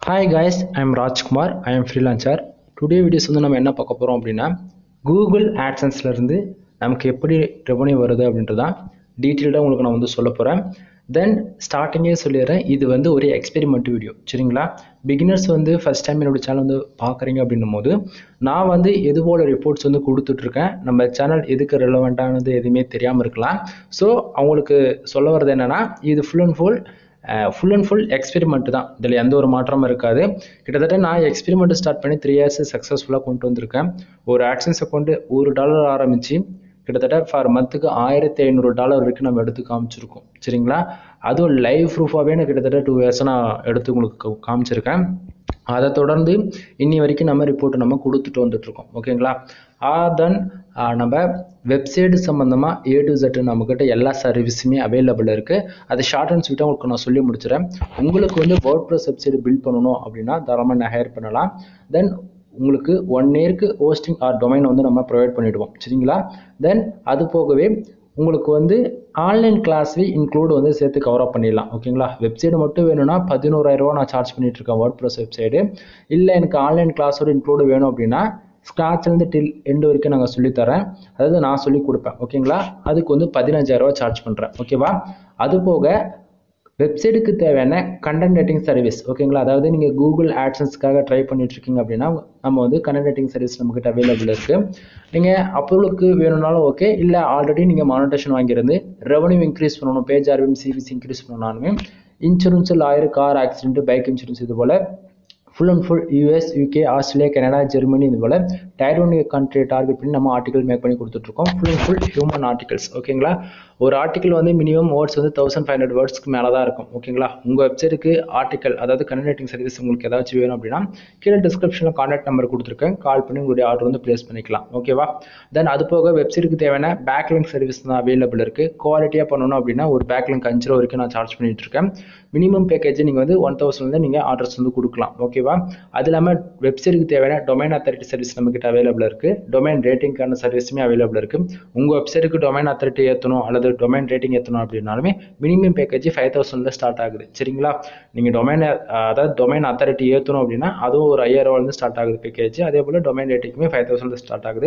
hi guys I am Rajkumar I am freelancer today videos வந்து நம்ம என்ன பார்க்க போகிறோம் அப்படின்னா கூகுள் ஆட்சன்ஸ்லேருந்து நமக்கு எப்படி ரெவன்யூ வருது அப்படின்றதான் டீட்டெயில்டாக உங்களுக்கு நான் வந்து சொல்ல போகிறேன் தென் ஸ்டார்டிங்கே சொல்லிடுறேன் இது வந்து ஒரு எக்ஸ்பெரிமெண்ட் வீடியோ சரிங்களா பிகினர்ஸ் வந்து ஃபஸ்ட் டைம் என்னோட சேனல் வந்து பார்க்குறீங்க அப்படின்னும் போது நான் வந்து எது போல் ரிப்போர்ட்ஸ் வந்து கொடுத்துட்ருக்கேன் நம்ம சேனல் எதுக்கு ரெலவெண்ட்டானது எதுவுமே தெரியாமல் இருக்கலாம் ஸோ அவங்களுக்கு சொல்ல வர்றது என்னென்னா இது full and full full and full experiment தான் இதில் எந்த ஒரு மாற்றமும் இருக்காது கிட்டத்தட்ட நான் எக்ஸ்பெரிமெண்ட் ஸ்டார்ட் பண்ணி த்ரீ இயர்ஸ் சக்ஸஸ்ஃபுல்லாக கொண்டு வந்திருக்கேன் ஒரு ஆட்சன்ஸ் அக்கௌண்ட்டு ஒரு டாலர் ஆரம்பித்து கிட்டத்தட்ட ஃபார் மந்த்துக்கு ஆயிரத்தி ஐநூறு டாலர் வரைக்கும் நம்ம எடுத்து காமிச்சிருக்கோம் சரிங்களா அதுவும் லைவ் ப்ரூஃபாகவே நான் கிட்டத்தட்ட டூ இயர்ஸாக நான் எடுத்து உங்களுக்கு காமிச்சிருக்கேன் அதை தொடர்ந்து இன்னி வரைக்கும் நம்ம ரிப்போர்ட் நம்ம கொடுத்துட்டு வந்துட்ருக்கோம் ஓகேங்களா தென் நம்ம வெப்சைட் சம்மந்தமாக ஏ டு ஜெட் நம்மக்கிட்ட எல்லா சர்வீஸுமே அவைலபிள் இருக்குது அது ஷார்ட் அண்ட் ஸ்வீட்டாக உங்களுக்கு நான் சொல்லி முடிச்சிடறேன் உங்களுக்கு வந்து வேர்ட் ப்ரெஸ் வெப்சைட் பில்ட் பண்ணணும் அப்படின்னா தாராளமாக நான் ஹையர் பண்ணலாம் தென் உங்களுக்கு ஒன் இயருக்கு ஹோஸ்டிங் ஆர் டொமைன் வந்து நம்ம ப்ரொவைட் பண்ணிவிடுவோம் சரிங்களா தென் அது போகவே உங்களுக்கு வந்து ஆன்லைன் கிளாஸ்வே இன்க்ளூட் வந்து சேர்த்து கவர் அப் பண்ணிடலாம் ஓகேங்களா வெப்சைட் மட்டும் வேணும்னா பதினோராயிரரூவா நான் சார்ஜ் பண்ணிட்டு இருக்கேன் வேர்ட் ப்ரெஸ் வெப்சைடு இல்லை எனக்கு ஆன்லைன் கிளாஸோட இன்க்ளூட் வேணும் அப்படின்னா ஸ்க்ராட்ச்லேருந்து டில் எண்டு வரைக்கும் நாங்கள் சொல்லித்தரேன் அதாவது நான் சொல்லி கொடுப்பேன் ஓகேங்களா அதுக்கு வந்து பதினஞ்சாயிரரூவா சார்ஜ் பண்ணுறேன் ஓகேவா அது போக வெப்சைட்டுக்கு தேவையான கண்டென்ட் ரைட்டிங் சர்வீஸ் ஓகேங்களா அதாவது நீங்கள் கூகுள் ஆட்சன்ஸ்க்காக ட்ரை பண்ணிட்டு இருக்கீங்க அப்படின்னா நம்ம வந்து கண்டென்ட் ரைட்டிங் சர்வீஸ் நம்மக்கிட்ட அவைலபிள் இருக்குது நீங்கள் அப்ரூவலுக்கு வேணும்னாலும் ஓகே இல்லை ஆல்ரெடி நீங்கள் மானிட்டேஷன் வாங்கியிருந்து ரெவன்யூ இன்க்ரீஸ் பண்ணணும் பேஜ் ஆர்விஎம் சிவிசி இன்க்ரீஸ் பண்ணணும்னாலுமே insurance lawyer car accident bike insurance இது போல் full and full US UK Australia Canada Germany இது போல் டயர் ஒன் கண்ட்ரி டார்கெட் பண்ணி நம்ம ஆர்டிகல் மேக் பண்ணி கொடுத்துட்ருக்கோம் full and full human articles ஓகேங்களா ஒரு ஆர்டிக்கல் வந்து மினிமம் வேர்ட்ஸ் வந்து தௌசண்ட் ஃபைவ் ஹண்ட்ரட் வேர்ட்ஸ்க்கு மேலே தான் இருக்கும் ஓகேங்களா உங்கள் வெப்சைட்டுக்கு ஆர்டிக்கல் அதாவது கன்வெர்ட்டிங் சர்வீஸ் உங்களுக்கு ஏதாச்சும் வேணும் அப்படின்னா கீழே டிஸ்கிரிப்ஷனில் கான்டாக்ட் நம்பர் கொடுத்துருக்கேன் கால் பண்ணி உங்களுடைய ஆர்டர் வந்து ப்ளேஸ் பண்ணிக்கலாம் ஓகேவா தென் அது போக வெப்சைட்டுக்கு தேவையான பேக்லிங்க் சர்வீஸ் தான் அவைலபிள் இருக்குது குவாலிட்டியாக பண்ணணும் அப்படின்னா ஒரு பேக்லிங்க் அஞ்சு ரூபா வரைக்கும் நான் சார்ஜ் பண்ணிட்டு இருக்கேன் மினிமம் பேக்கேஜ் நீங்கள் வந்து ஒன் தௌசண்ட்லேருந்து நீங்கள் ஆர்டர்ஸ் வந்து கொடுக்கலாம் ஓகேவா அது இல்லாமல் வெப்சைட்டுக்கு தேவையான டொமைன் அத்தாரிட்டி சர்வீஸ் நம்மக்கிட்ட அவைலபிள் இருக்குது டொமைன் ரேட்டிங்கான சர்வீஸுமே அவைலபிள் இருக்குது உங்கள் வெப்சைட்டுக்கு டொமைன் அத்தாரிட்டி ஏற்றணும் அல்லது டொமைன் ரேட்டிங் ஏற்றணும் அப்படின்னாலுமே மினிமம் பேக்கேஜ் ஃபைவ் தௌசண்ட்ல ஸ்டார்ட் ஆகுது சரிங்களா நீங்கள் டொமைன் அதாவது டொமைன் அத்தாரிட்டி ஏற்றணும் அப்படின்னா அதுவும் ஒரு ஐயாயிரம் ரூபாயிலிருந்து ஸ்டார்ட் ஆகுது பேக்கேஜ் அதே போல் டொமைன் ரேட்டிங்குமே ஃபைவ் தௌசண்ட்ல ஸ்டார்ட் ஆகுது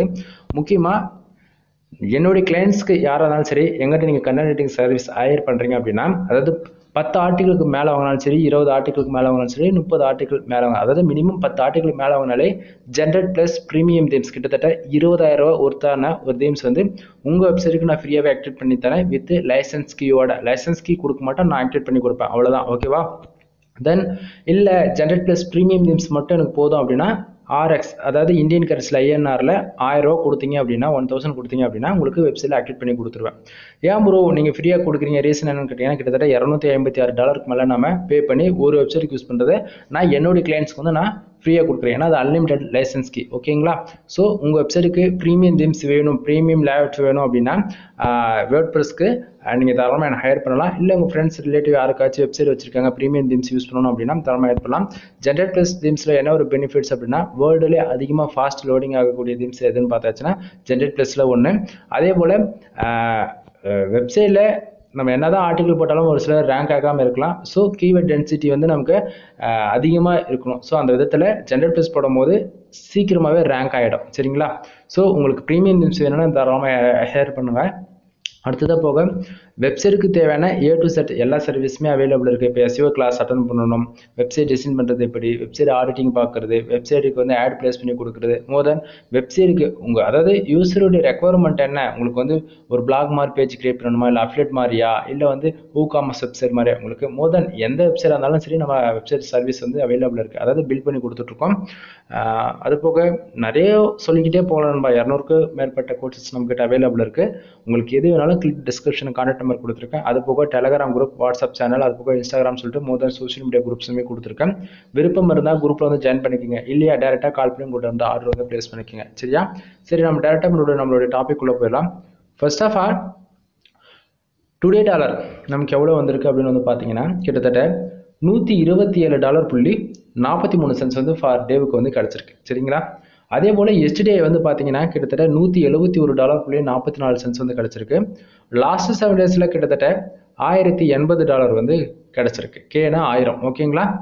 முக்கியமாக என்னுடைய கிளைண்ட்ஸ்க்கு யாராக இருந்தாலும் சரி எங்கிட்ட நீங்கள் கண்டென்ட் ரைட்டிங் சர்வீஸ் ஹையர் பண்ணுறீங்க அப்படின்னா அதாவது பத்து ஆர்டிகளுக்கு மேலே வாங்கினாலும் சரி இருபது ஆர்டிகளுக்கு மேலே வாங்கினாலும் சரி முப்பது ஆர்டிகள் மேலே வாங்க அதாவது மினிமம் பத்து ஆர்டிகளுக்கு மேலே வாங்கினாலே ஜென்ரட் ப்ளஸ் ப்ரீமியம் தீம்ஸ் கிட்டத்தட்ட இருபதாயிரம் ரூபா ஒருத்தான ஒரு தீம்ஸ் வந்து உங்கள் வெப்சைட்டுக்கு நான் ஃப்ரீயாகவே ஆக்டிவேட் பண்ணி தரேன் வித் லைசன்ஸ் கீயோட லைசன்ஸ் கீ கொடுக்க மாட்டேன் நான் ஆக்டிவேட் பண்ணி கொடுப்பேன் அவ்வளோதான் ஓகேவா தென் இல்லை ஜென்ரட் ப்ளஸ் ப்ரீமியம் தீம்ஸ் மட்டும் எனக்கு போதும் அப்படின்னா ஆர்எக்ஸ் அதாவது இந்தியன் கரன்சியில் ஐஎன்ஆரில் ஆயிரம் ரூபா கொடுத்தீங்க அப்படின்னா ஒன் தௌசண்ட் கொடுத்தீங்க அப்படின்னா உங்களுக்கு வெப்சைட்டில் ஆக்டிவேட் பண்ணி கொடுத்துருவேன் ஏன் ப்ரோ நீங்கள் ஃப்ரீயாக கொடுக்குறீங்க ரீசன் என்னன்னு கேட்டிங்கன்னா கிட்டத்தட்ட இரநூத்தி ஐம்பத்தி ஆறு டாலருக்கு மேலே நம்ம பே பண்ணி ஒரு வெப்சைட்டுக்கு யூஸ் பண்ணுறது நான் என்னுடைய கிளைண்ட்ஸ்க்கு வந்து நான் ஃப்ரீயாக கொடுக்குறேன் ஏன்னா அது அன்லிமிடெட் லைசன்ஸ் கி ஓகேங்களா ஸோ உங்கள் வெப்சைட்டுக்கு ப்ரீமியம் தீம்ஸ் வேணும் ப்ரீமியம் லேஅவுட் வேணும் அப்படின்னா வேர்ட் ப்ரெஸ்க்கு நீங்கள் தாராளமாக என்ன ஹையர் பண்ணலாம் இல்லை உங்கள் ஃப்ரெண்ட்ஸ் ரிலேட்டிவ் யாருக்காச்சும் வெப்சைட் வச்சிருக்காங்க ப்ரீமியம் தீம்ஸ் யூஸ் பண்ணணும் அப்படின்னா தாராளமாக ஹையர் பண்ணலாம் ஜென்ரேட் ப்ளஸ் தீம்ஸில் என்ன ஒரு பெனிஃபிட்ஸ் அப்படின்னா வேர்ல்டுலேயே அதிகமாக ஃபாஸ்ட் லோடிங் ஆகக்கூடிய தீம்ஸ் எதுன்னு பார்த்தாச்சுன்னா ஜென்ரேட் ப்ளஸில் ஒன்று அதே போல் வெப்சைட்டில் நம்ம என்ன தான் ஆர்டிகல் போட்டாலும் ஒரு சிலர் ரேங்க் ஆகாமல் இருக்கலாம் ஸோ கீவேர்ட் டென்சிட்டி வந்து நமக்கு அதிகமாக இருக்கணும் ஸோ அந்த விதத்தில் ஜென்ரல் ப்ளஸ் போடும்போது சீக்கிரமாகவே ரேங்க் ஆகிடும் சரிங்களா ஸோ உங்களுக்கு ப்ரீமியம் நியூஸ் வேணும்னா தாராளமாக ஷேர் பண்ணுங்கள் அடுத்ததாக போக வெப்சைட்டுக்கு தேவையான ஏ டு செட் எல்லா சர்வீஸுமே அவைலபிள் இருக்குது இப்போ எஸ்ஓ கிளாஸ் அட்டன் பண்ணணும் வெப்சைட் டிசைன் பண்ணுறது எப்படி வெப்சைட் ஆடிட்டிங் பார்க்குறது வெப்சைட்டுக்கு வந்து ஆட் ப்ளேஸ் பண்ணி கொடுக்குறது மோர் தென் வெப்சைட்டுக்கு உங்கள் அதாவது யூஸருடைய ரெக்குவயர்மெண்ட் என்ன உங்களுக்கு வந்து ஒரு பிளாக் மாதிரி பேஜ் கிரியேட் பண்ணணுமா இல்லை அஃப்லேட் மாதிரியா இல்லை வந்து ஊ காமர்ஸ் வெப்சைட் மாதிரியா உங்களுக்கு மோர் தென் எந்த வெப்சைட் இருந்தாலும் சரி நம்ம வெப்சைட் சர்வீஸ் வந்து அவைலபிள் இருக்குது அதாவது பில்ட் பண்ணி கொடுத்துட்ருக்கோம் அது போக நிறைய சொல்லிக்கிட்டே போகலாம் நம்ம இரநூறுக்கு மேற்பட்ட கோர்சஸ் நம்மக்கிட்ட அவைலபிள் இருக்குது உங்களுக்கு எது வேணாலும் கிளிக் டிஸ்கிரிப்ஷன் கான்டாக்ட் நம்பர் கொடுத்துருக்கேன் அது போக டெலகிராம் குரூப் வாட்ஸ்அப் சேனல் அது போக இன்ஸ்டாகிராம் சொல்லிட்டு மோர் தென் சோஷியல் மீடியா குரூப்ஸுமே கொடுத்துருக்கேன் விருப்பம் இருந்தால் குரூப்பில் வந்து ஜாயின் பண்ணிக்கோங்க இல்லையா டேரெக்டாக கால் பண்ணி உங்கள்கிட்ட வந்து ஆர்டர் வந்து ப்ளேஸ் பண்ணிக்கோங்க சரியா சரி நம்ம டேரெக்டாக நம்மளோட நம்மளுடைய டாபிக் உள்ள போயிடலாம் first of all today dollar நமக்கு எவ்வளோ வந்திருக்கு அப்படின்னு வந்து பார்த்தீங்கன்னா கிட்டத்தட்ட நூற்றி இருபத்தி ஏழு டாலர் புள்ளி நாற்பத்தி மூணு சென்ஸ் வந்து ஃபார் டேவுக்கு வந்து கிடச்சிருக்கு சரிங்களா அதே போல் எஸ்டே வந்து பார்த்தீங்கன்னா கிட்டத்தட்ட நூற்றி எழுபத்தி ஒரு டாலர் புள்ளி நாற்பத்தி நாலு சென்ஸ் வந்து கிடச்சிருக்கு லாஸ்ட் செவன் டேஸில் கிட்டத்தட்ட ஆயிரத்தி எண்பது டாலர் வந்து கிடச்சிருக்கு கேனா ஆயிரம் ஓகேங்களா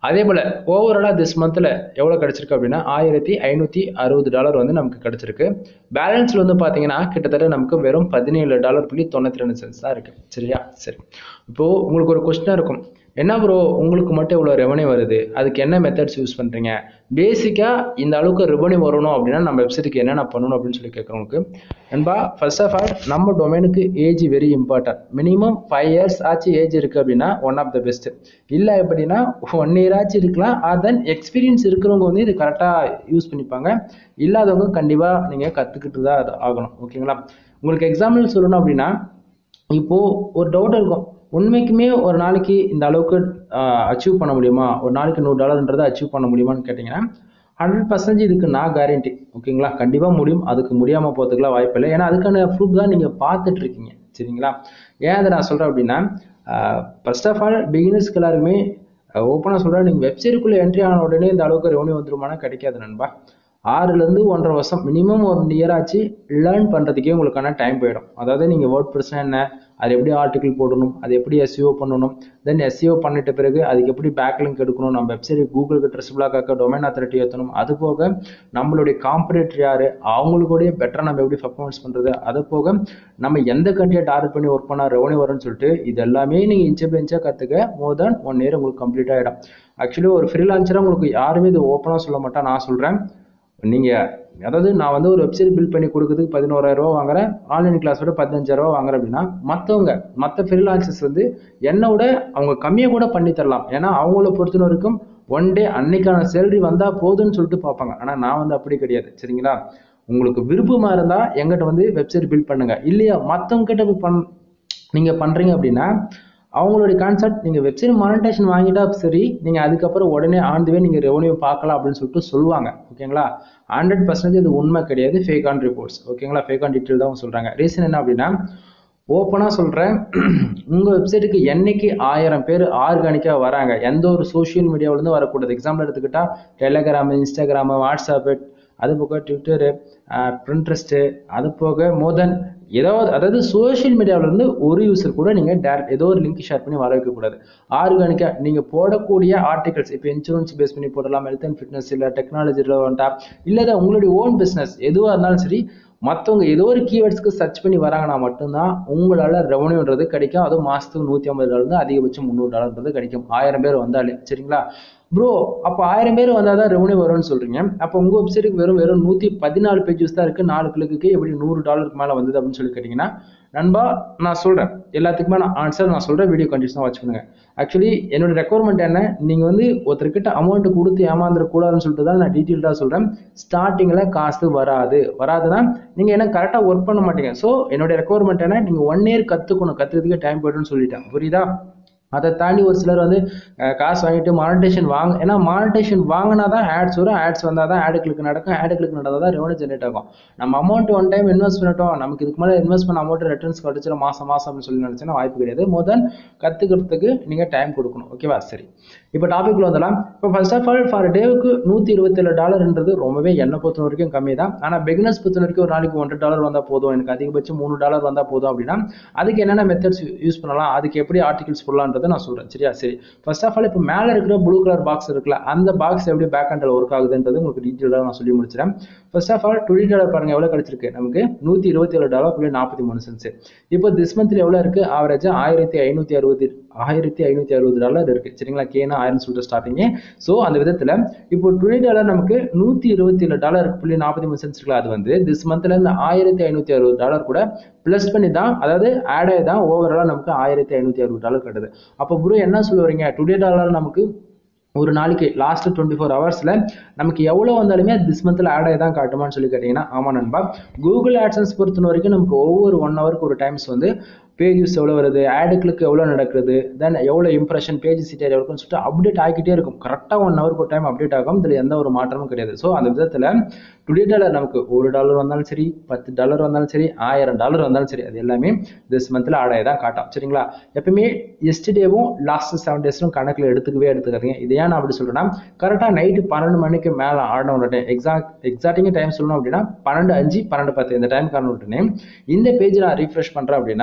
அதே போல் ஓவராலாக திஸ் மந்தில் எவ்வளோ கிடச்சிருக்கு அப்படின்னா ஆயிரத்தி ஐநூற்றி அறுபது டாலர் வந்து நமக்கு கிடச்சிருக்கு பேலன்ஸில் வந்து பார்த்தீங்கன்னா கிட்டத்தட்ட நமக்கு வெறும் பதினேழு டாலர் புள்ளி தொண்ணூற்றி ரெண்டு சென்ஸ் தான் இருக்குது சரியா சரி இப்போது உங்களுக்கு ஒரு கொஸ்டினாக இருக்கும் என்ன ப்ரோ உங்களுக்கு மட்டும் இவ்வளோ ரெவன்யூ வருது அதுக்கு என்ன மெத்தட்ஸ் யூஸ் பண்ணுறீங்க பேசிக்காக இந்த அளவுக்கு ரெவன்யூ வரணும் அப்படின்னா நம்ம வெப்சைட்டுக்கு என்னென்ன பண்ணணும் அப்படின்னு சொல்லி கேட்குறவங்களுக்கு நண்பா ஃபர்ஸ்ட் ஆஃப் ஆல் நம்ம டொமைனுக்கு age very important minimum five years ஆச்சு ஏஜ் இருக்குது அப்படின்னா ஒன் ஆஃப் த பெஸ்ட்டு இல்லை எப்படின்னா ஒன் இயர் ஆச்சு இருக்கலாம் தென் எக்ஸ்பீரியன்ஸ் இருக்கிறவங்க வந்து இது கரெக்டாக யூஸ் பண்ணிப்பாங்க இல்லாதவங்க கண்டிப்பாக நீங்கள் கற்றுக்கிட்டு தான் ஆகணும் ஓகேங்களா உங்களுக்கு எக்ஸாம்பிள் சொல்லணும் அப்படின்னா இப்போது ஒரு டவுட் இருக்கும் உண்மைக்குமே ஒரு நாளைக்கு இந்த அளவுக்கு அச்சீவ் பண்ண முடியுமா ஒரு நாளைக்கு நூறு டாலர்ன்றதை அச்சீவ் பண்ண முடியுமான்னு கேட்டிங்கன்னா ஹண்ட்ரட் பர்சன்டேஜ் இதுக்கு நான் கேரண்டி ஓகேங்களா கண்டிப்பாக முடியும் அதுக்கு முடியாமல் போகிறதுக்குலாம் வாய்ப்பு இல்லை ஏன்னா அதுக்கான ப்ரூஃப் தான் நீங்கள் பார்த்துட்டு இருக்கீங்க சரிங்களா ஏன் அதை நான் சொல்கிறேன் அப்படின்னா ஃபர்ஸ்ட் ஆஃப் ஆல் பிகினர்ஸ்க்கு எல்லாருமே ஓப்பனாக சொல்கிறேன் நீங்கள் வெப்சைட்டுக்குள்ளே என்ட்ரி ஆன உடனே இந்த அளவுக்கு ரெவன்யூ வந்துருமானா கிடைக்காது நண்பா ஆறுலேருந்து ஒன்றரை வருஷம் மினிமம் ஒன் இயர் ஆச்சு லேர்ன் பண்ணுறதுக்கே உங்களுக்கான டைம் போயிடும் அதாவது நீங்கள் வேர்ட் பிரச்சனை என்ன அது எப்படி ஆர்டிக்கிள் போடணும் அது எப்படி எஸ்இஓ பண்ணணும் தென் எஸ்இஓ பண்ணிட்ட பிறகு அதுக்கு எப்படி பேக்லிங்க் எடுக்கணும் நம்ம வெப்சைட் கூகுளுக்கு ட்ரெஸ்பிளாக் ஆக்க டொமைன் அத்தாரிட்டி ஏற்றணும் அது போக நம்மளுடைய காம்படேட்டர் யார் அவங்களுடைய பெட்டராக நம்ம எப்படி பர்ஃபார்மன்ஸ் பண்ணுறது அது போக நம்ம எந்த கண்ட்ரியை டார்கெட் பண்ணி ஒர்க் பண்ணால் ரெவன்யூ வரும்னு சொல்லிட்டு இது எல்லாமே நீங்கள் இன்ச்சு பெஞ்சாக கற்றுக்க மோர் தென் ஒன் இயர் உங்களுக்கு கம்ப்ளீட் ஆகிடும் ஆக்சுவலி ஒரு ஃப்ரீலான்சராக உங்களுக்கு யாருமே இது ஓப்பனாக சொல்ல மாட்டேன் நான் சொல்கிறேன் நீங்கள் அதாவது நான் வந்து ஒரு வெப்சைட் பில்ட் பண்ணி கொடுக்குறதுக்கு பதினோராயிரரூவா வாங்குறேன் ஆன்லைன் கிளாஸோட பதினஞ்சாயிரரூவா வாங்குறேன் அப்படின்னா மற்றவங்க மற்ற ஃப்ரீலான்சர்ஸ் வந்து என்னை விட அவங்க கம்மியாக கூட பண்ணி தரலாம் ஏன்னா அவங்கள பொறுத்த வரைக்கும் ஒன் டே அன்னைக்கான சேலரி வந்தால் போதும்னு சொல்லிட்டு பார்ப்பாங்க ஆனால் நான் வந்து அப்படி கிடையாது சரிங்களா உங்களுக்கு விருப்பமாக இருந்தால் எங்கிட்ட வந்து வெப்சைட் பில்ட் பண்ணுங்கள் இல்லையா மற்றவங்க கிட்ட போய் பண் நீங்கள் பண்ணுறீங்க அப்படின்னா அவங்களுடைய கான்செப்ட் நீங்கள் வெப்சைட் மானிட்டேஷன் வாங்கிட்டா சரி நீங்கள் அதுக்கப்புறம் உடனே ஆண்டுவே நீங்கள் ரெவன்யூ பார்க்கலாம் அப்படின்னு சொல்லிட்டு சொல்லுவாங்க ஓகேங்களா ஹண்ட்ரட் பர்சன்டேஜ் இது உண்மை கிடையாது ஃபேக் ஆன் ரிப்போர்ட்ஸ் ஓகேங்களா ஃபேக் ஆன் டீட்டெயில் தான் சொல்கிறாங்க ரீசன் என்ன அப்படின்னா ஓப்பனாக சொல்கிறேன் உங்கள் வெப்சைட்டுக்கு என்னைக்கு ஆயிரம் பேர் ஆர்கானிக்காக வராங்க எந்த ஒரு சோஷியல் மீடியாவிலேருந்து வரக்கூடாது எக்ஸாம்பிள் எடுத்துக்கிட்டால் டெலகிராமு இன்ஸ்டாகிராமு வாட்ஸ்அப்பு அது போக ட்விட்டரு ப்ரிண்ட்ரெஸ்ட்டு அது போக மோர் தென் ஏதாவது அதாவது சோஷியல் மீடியாவிலேருந்து ஒரு யூசர் கூட நீங்கள் டேரக்ட் ஏதோ ஒரு லிங்க் ஷேர் பண்ணி வர வைக்கக்கூடாது ஆர்கானிக்காக நீங்கள் போடக்கூடிய ஆர்டிகல்ஸ் இப்போ இன்சூரன்ஸ் பேஸ் பண்ணி போடலாம் ஹெல்த் அண்ட் ஃபிட்னஸ் இல்லை டெக்னாலஜி ரிலவெண்ட்டாக இல்லை உங்களுடைய ஓன் பிஸ்னஸ் எதுவாக இருந்தாலும் சரி மற்றவங்க ஏதோ ஒரு கீவேர்ட்ஸ்க்கு சர்ச் பண்ணி வராங்கன்னா மட்டும்தான் உங்களால் ரெவன்யூன்றது கிடைக்கும் அதுவும் மாதத்துக்கு நூற்றி ஐம்பது டாலர் அதிகபட்சம் முந்நூறு டாலர்ன்றது கிடைக்கும் ஆயிரம் பேர் வந்தாலே சரிங்களா ப்ரோ அப்போ ஆயிரம் பேர் வந்தால் தான் ரெவன்யூ வரும்னு சொல்கிறீங்க அப்போ உங்கள் வெப்சைட்டுக்கு வெறும் வெறும் நூற்றி பதினாலு பேஜஸ் தான் இருக்குது நாலு கிழக்குக்கு எப்படி நூறு டாலருக்கு மேலே வந்தது அப்படின்னு சொல்லி கேட்டிங்கன்னா நண்பா நான் சொல்கிறேன் எல்லாத்துக்குமே நான் ஆன்சர் நான் சொல்கிறேன் வீடியோ கண்டிஷனாக வாட்ச் பண்ணுங்க ஆக்சுவலி என்னோட ரெக்குவயர்மெண்ட் என்ன நீங்கள் வந்து ஒருத்தர்கிட்ட அமௌண்ட் கொடுத்து ஏமாந்துடக்கூடாதுன்னு சொல்லிட்டு தான் நான் டீட்டெயில்டாக சொல்கிறேன் ஸ்டார்டிங்கில் காசு வராது வராதுன்னா நீங்கள் என்ன கரெக்டாக ஒர்க் பண்ண மாட்டீங்க ஸோ என்னோட ரெக்குவயர்மெண்ட் என்ன நீங்கள் ஒன் இயர் கற்றுக்கணும் கற்றுக்கிறதுக்கே டைம் போய்ட்டுன்னு சொல்லிட்டேன் புரியுதா அதை தாண்டி ஒரு சிலர் வந்து காசு வாங்கிட்டு மானிட்டேஷன் வாங்க ஏன்னா மானிட்டேஷன் வாங்கினா தான் ஆட்ஸ் வரும் ஆட்ஸ் வந்தால் தான் ஆடு கிளிக் நடக்கும் ஆடு கிளிக் நடந்தால் தான் ரெவன்யூ ஜென்ரேட் ஆகும் நம்ம அமௌண்ட் ஒன் டைம் இன்வெஸ்ட் பண்ணிட்டோம் நமக்கு இதுக்கு மேலே இன்வெஸ்ட் பண்ண அமௌண்ட் ரிட்டர்ன்ஸ் கிடச்சிடும் மாதம் மாதம் அப்படின்னு சொல்லி நினச்சேன்னா வாய்ப்பு கிடையாது மோர் தென் கற்றுக்கிறதுக்கு நீங்கள் டைம் கொடுக்கணும் ஓகேவா சரி இப்போ டாபிக்ல வந்துடலாம் இப்போ ஃபர்ஸ்ட் ஆஃப் ஆல் ஃபார் டேவுக்கு நூற்றி இருபத்தேழு டாலர்ன்றது ரொம்பவே என்னை பொறுத்த வரைக்கும் கம்மி தான் ஆனால் பிகினர்ஸ் பொறுத்த வரைக்கும் ஒரு நாளைக்கு ஒன்றரை டாலர் வந்தால் போதும் எனக்கு அதிகபட்சம் மூணு டாலர் வந்தால் போதும் அப்படின்னா அதுக்கு என்னென்ன மெத்தட்ஸ் யூஸ் பண்ணலாம் அதுக்கு எப்படி ஆர்டிகல்ஸ் போடலான்றதை நான் சொல்கிறேன் சரியா சரி ஃபர்ஸ்ட் ஆஃப் ஆல் இப்போ மேலே இருக்கிற ப்ளூ கலர் பாக்ஸ் இருக்குல்ல அந்த பாக்ஸ் எப்படி பேக் ஹேண்டில் ஒர்க் ஆகுதுன்றது உங்களுக்கு டீட்டெயிலாக நான் சொல்லி முடிச்சிடறேன் first of all twenty dollar பாருங்க எவ்வளோ கிடைச்சிருக்கு நமக்கு நூற்றி இருபத்தி ஏழு டாலர் புள்ளி நாற்பத்தி மூணு சென்ஸ் இப்போ திஸ் மந்த்ல எவ்வளோ இருக்குது ஆவரேஜாக ஆயிரத்தி ஐநூற்றி அறுபது ஆயிரத்தி ஐநூற்றி அறுபது டாலர் இருக்குது சரிங்களா கேனா ஆயிரம் சொல்லிட்டு ஸ்டார்டிங்கு ஸோ அந்த விதத்தில் இப்போ டுவெண்ட்டி டாலர் நமக்கு நூற்றி இருபத்தி ஏழு டாலர் புள்ளி நாற்பத்தி மூணு சென்ஸ் இருக்குல்ல அது வந்து திஸ் மந்த்ல இந்த ஆயிரத்தி ஐநூற்றி அறுபது டாலர் கூட ப்ளஸ் பண்ணி தான் அதாவது ஆட் ஆகி தான் ஓவராலாக நமக்கு ஆயிரத்தி ஐநூற்றி அறுபது டாலர் கட்டுது அப்போ ப்ரோ என்ன சொல்லுவீங்க டுடே டாலர் நமக்கு ஒரு நாளைக்கு லாஸ்ட் டுவெண்ட்டி ஃபோர் ஹவர்ஸில் நமக்கு எவ்வளோ வந்தாலுமே திஸ் மந்தில் ஆட் ஆகி தான் காட்டுமான்னு சொல்லி கேட்டிங்கன்னா ஆமாம் நண்பா கூகுள் ஆட்சன்ஸ் பொறுத்த வரைக்கும் நமக்கு ஒவ்வொரு ஒன் ஹவருக்கு ஒரு டைம்ஸ் வந்து பேஜஸ் எவ்வளோ வருது ஆடுகளுக்கு எவ்வளோ நடக்குது தென் எவ்வளோ இம்ப்ரெஷன் பேஜ் சீட்டர் எவ்வளோன்னு சொல்லிட்டு அப்டேட் ஆகிக்கிட்டே இருக்கும் கரெக்டாக ஒன் ஹவருக்கு ஒரு டைம் அப்டேட் ஆகும் இதில் எந்த ஒரு மாற்றமும் கிடையாது ஸோ அந்த விதத்தில் டுடே டாலர் நமக்கு ஒரு டாலர் வந்தாலும் சரி பத்து டாலர் வந்தாலும் சரி ஆயிரம் டாலர் வந்தாலும் சரி அது எல்லாமே திஸ் மந்தில் ஆடாய தான் காட்டும் சரிங்களா எப்பவுமே எஸ்டேவும் லாஸ்ட் செவன் டேஸும் கணக்கில் எடுத்துக்கவே எடுத்துக்காதீங்க இது ஏன் நான் அப்படி சொல்கிறேன்னா கரெக்டாக நைட்டு பன்னெண்டு மணிக்கு மேலே ஆடின உடனே எக்ஸாக்ட் எக்ஸாக்டிங்க டைம் சொல்லணும் அப்படின்னா பன்னெண்டு அஞ்சு பன்னெண்டு பத்து இந்த டைம் காரணம் உடனே இந்த பேஜ் நான் ரீஃப்ரெஷ் பண்ணுறேன் அப்படின்னா கரெக்டாக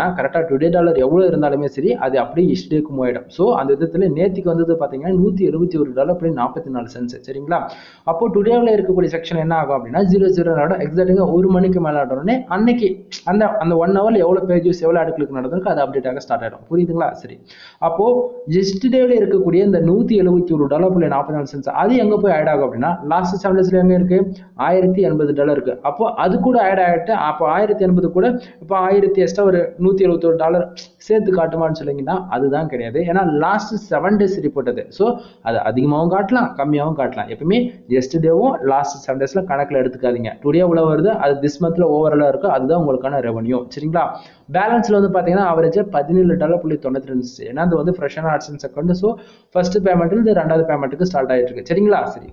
டுடே டாலர் எவ்வளோ இருந்தாலுமே சரி அது அப்படியே இஷ்டேக்கு மூவாயிடும் ஸோ அந்த விதத்தில் நேற்றுக்கு வந்தது பார்த்தீங்கன்னா நூற்றி எழுபத்தி ஒரு டாலர் அப்படி நாற்பத்தி நாலு சென்ஸ் சரிங்களா அப்போ டுடேவில் இருக்கக்கூடிய செக்ஷன் என்ன ஆகும் அப்படின்னா ஜீரோ ஜீரோ நடக்கும் எக்ஸாக்டாக ஒரு மணிக்கு மேலே உடனே அன்னைக்கு அந்த அந்த ஒன் ஹவரில் எவ்வளோ பேஜஸ் எவ்வளோ அடுக்களுக்கு நடந்திருக்கு அது அப்டேட் ஆக ஸ்டார்ட் ஆகிடும் புரியுதுங்களா சரி அப்போ ஜஸ்ட் டேவில் இருக்கக்கூடிய இந்த நூற்றி எழுபத்தி ஒரு டாலர் புள்ளி நாற்பத்தி நாலு சென்ஸ் அது எங்கே போய் ஆட் ஆகும் அப்படின்னா லாஸ்ட் செவன் டேஸ்ல எங்கே இருக்கு ஆயிரத்தி எண்பது டாலர் இருக்கு அப்போ அது கூட ஆட் ஆகிட்டு அப்போ ஆயிரத்தி எண்பது கூட இப்போ ஆயிரத்தி எக்ஸ்ட்ரா ஒரு நூற்றி எழுபத்தொரு டாலர் சேர்த்து காட்டுமான்னு சொல்லிங்கன்னா அதுதான் கிடையாது ஏன்னா லாஸ்ட் செவன் டேஸ் ரிப்போர்ட் அது ஸோ அது அதிகமாகவும் காட்டலாம் கம்மியாகவும் காட்டலாம் எப்பவுமே எஸ்ட் டேவும் லாஸ்ட் செவன் டேஸில் கணக்கில் எடுத்துக்காதீங்க டுடே உள்ள வருது அது திஸ் மந்த்தில் ஓவராலாக இருக்கும் அதுதான் உங்களுக்கான ரெவன்யூ சரிங்களா பேலன்ஸில் வந்து பார்த்தீங்கன்னா அவரேஜாக பதினேழு டாலர் புள்ளி தொண்ணூற்றி ரெண்டு ஏன்னா அது வந்து ஃப்ரெஷ்ஷான ads and account so first பேமெண்ட்டில் இது ரெண்டாவது பேமெண்ட்டுக்கு ஸ்டார்ட் ஆகிட்டு இருக்கு சரிங்களா சரி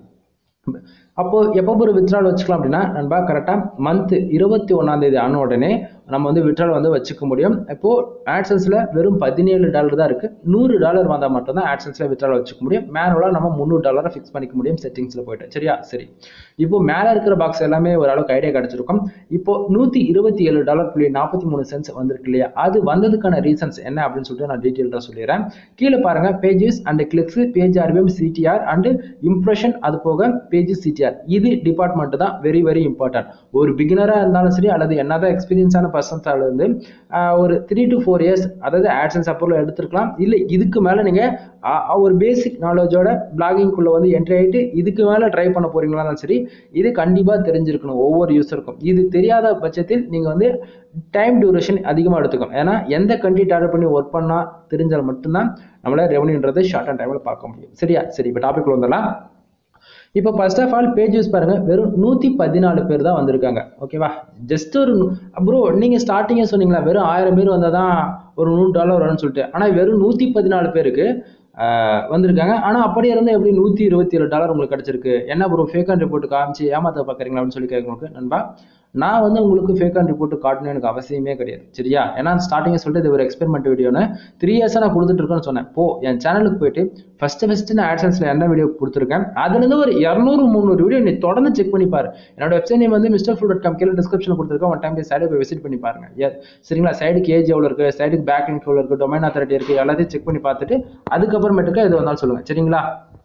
அப்போ எப்போ ஒரு வித்ட்ரால் வச்சுக்கலாம் அப்படின்னா நண்பா கரெக்டாக மந்த் இருபத்தி ஒன்றாம் தேதி ஆன உடனே நம்ம வந்து விட்ரால் வந்து வச்சுக்க முடியும் இப்போ ஆட்சன்ஸில் வெறும் பதினேழு டாலர் தான் இருக்குது நூறு டாலர் வந்தால் மட்டும்தான் ஆட்சன்ஸில் விட்ரால் வச்சுக்க முடியும் மேனுவலாக நம்ம முந்நூறு டாலரை ஃபிக்ஸ் பண்ணிக்க முடியும் செட்டிங்ஸில் போயிட்டு சரியா சரி இப்போ மேலே இருக்கிற பாக்ஸ் எல்லாமே ஓரளவுக்கு ஐடியா கிடச்சிருக்கும் இப்போ நூற்றி இருபத்தி ஏழு டாலர் புள்ளி நாற்பத்தி மூணு சென்ஸ் வந்திருக்கு இல்லையா அது வந்ததுக்கான ரீசன்ஸ் என்ன அப்படின்னு சொல்லிட்டு நான் டீட்டெயிலாக சொல்லிடுறேன் கீழே பாருங்கள் pages and clicks page RPM CTR and impression அது போக பேஜஸ் சிடிஆர் இது டிபார்ட்மெண்ட் தான் வெரி வெரி இம்பார்ட்டன்ட் ஒரு பிகினராக இருந்தாலும் சரி அல்லது என்னதான் எக்ஸ்பீரியன்ஸான பர்சன்ஸால இருந்து ஒரு த்ரீ டு ஃபோர் இயர்ஸ் அதாவது ஆட்ஸ் அண்ட் சப்போர்ட்ல எடுத்துருக்கலாம் இல்லை இதுக்கு மேலே நீங்கள் ஒரு பேசிக் நாலேஜோட பிளாகிங்குள்ளே வந்து என்ட்ரி ஆகிட்டு இதுக்கு மேலே ட்ரை பண்ண போறீங்களாலும் சரி இது கண்டிப்பாக தெரிஞ்சிருக்கணும் ஒவ்வொரு யூஸருக்கும் இது தெரியாத பட்சத்தில் நீங்கள் வந்து டைம் டியூரேஷன் அதிகமாக எடுத்துக்கும் ஏன்னா எந்த கண்ட்ரி டார்கெட் பண்ணி ஒர்க் பண்ணால் தெரிஞ்சால் மட்டும்தான் நம்மளால் ரெவன்யூன்றது ஷார்ட் அண்ட் டைமில் பார்க்க முடியும் சரியா சரி இப்போ டாபிக் வந்துடலாம் இப்போ first of all page views பாருங்க வெறும் நூற்றி பதினாலு பேர் தான் வந்திருக்காங்க ஓகேவா ஜஸ்ட் ஒரு ப்ரோ நீங்கள் ஸ்டார்டிங்கே சொன்னீங்களா வெறும் ஆயிரம் பேர் வந்தால் தான் ஒரு நூறு டாலர் வரும்னு சொல்லிட்டு ஆனால் வெறும் நூற்றி பதினாலு பேருக்கு வந்திருக்காங்க ஆனால் அப்படியே இருந்தால் எப்படி நூற்றி இருபத்தி ஏழு டாலர் உங்களுக்கு கிடச்சிருக்கு என்ன ப்ரோ ஃபேக் அண்ட் ரிப்போர்ட் காமிச்சு ஏமாத்த பார்க்குறீங்களா அப்படின்னு சொல்லி கேட்கறவங்களுக்கு நண்பா நான் வந்து உங்களுக்கு ஃபேக் அண்ட் ரிப்போர்ட் காட்டணும் எனக்கு அவசியமே கிடையாது சரியா ஏன்னா ஸ்டார்டிங்கே சொல்லிட்டு இது ஒரு எக்ஸ்பெரிமெண்ட் வீடியோன்னு த்ரீ இயர்ஸாக நான் கொடுத்துட்டு இருக்கேன்னு சொன்னேன் போ என் சேனலுக்கு போயிட்டு ஃபஸ்ட்டு ஃபஸ்ட்டு நான் ஆட்சன்ஸில் என்ன வீடியோ கொடுத்துருக்கேன் அதுலேருந்து ஒரு இரநூறு முந்நூறு வீடியோ நீ தொடர்ந்து செக் பண்ணி பாரு என்னோட வெப்சைட் நேம் வந்து மிஸ்டர் ஃபுல் டாட் காம் கீழே டிஸ்கிரிப்ஷன் கொடுத்துருக்கேன் ஒன் டைம் போய் சைடு போய் விசிட் பண்ணி பாருங்க ஏ சரிங்களா சைடுக்கு ஏஜ் எவ்வளோ இருக்குது சைடுக்கு பேக் லிங்க் எவ்வளோ இருக்குது டொமைன் அத்தாரிட்டி இருக்குது எல்லாத்தையும் செக் பண்ணி பார்த்துட்டு அதுக்கப்புறமேட்டுக்கு இது வந்தாலும் சொல்லுங்கள் சரிங்களா